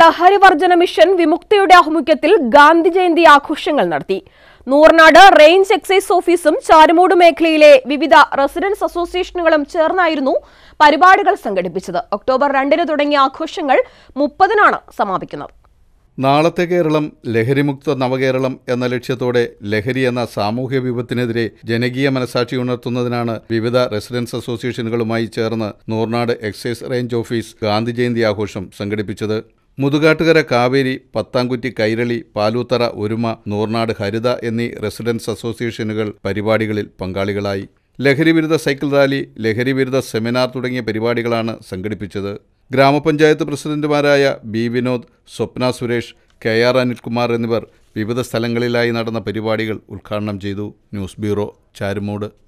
ലഹരിവർജന mission വിമുക്തിയുടെ ആഭിമുഖ്യത്തിൽ ഗാന്ധി ജയന്തി ആഘോഷങ്ങൾ നടത്തി നൂർനാട് റേഞ്ച് എക്സൈസ് ഓഫീസും ചാരുമൂട് മേഖലയിലെ വിവിധ റെസിഡൻസ് അസോസിയേഷനുകളും ചേർന്നായിരുന്നു പരിപാടികൾ സംഘടിപ്പിച്ചത് ഒക്ടോബർ രണ്ടിന് തുടങ്ങിയ ആഘോഷങ്ങൾ മുപ്പതിനാണ് സമാപിക്കുന്നത് നാളത്തെ കേരളം ലഹരിമുക്ത നവകേരളം എന്ന ലക്ഷ്യത്തോടെ ലഹരി എന്ന സാമൂഹ്യ വിപത്തിനെതിരെ ജനകീയ മനസാക്ഷി ഉണർത്തുന്നതിനാണ് വിവിധ റെസിഡൻസ് അസോസിയേഷനുകളുമായി ചേർന്ന് Nooranad excise range office Gandhi Jayanti ആഘോഷം സംഘടിപ്പിച്ചത് മുതുകാട്ടുകര കാവേരി പത്താംകുറ്റി കൈരളി പാലൂത്തറ ഒരുമ നൂർനാട് ഹരിത എന്നീ റെസിഡൻസ് അസോസിയേഷനുകൾ പരിപാടികളിൽ പങ്കാളികളായി ലഹരി വിരുദ്ധ സൈക്കിൾ റാലി ലഹരി വിരുദ്ധ സെമിനാർ തുടങ്ങിയ പരിപാടികളാണ് സംഘടിപ്പിച്ചത് ഗ്രാമപഞ്ചായത്ത് പ്രസിഡന്റുമാരായ B Vinod Swapna Suresh K R Anilkumar എന്നിവർ വിവിധ സ്ഥലങ്ങളിലായി നടന്ന പരിപാടികൾ ഉദ്ഘാടനം ചെയ്തു ന്യൂസ് ബ്യൂറോ ചാരുമൂട്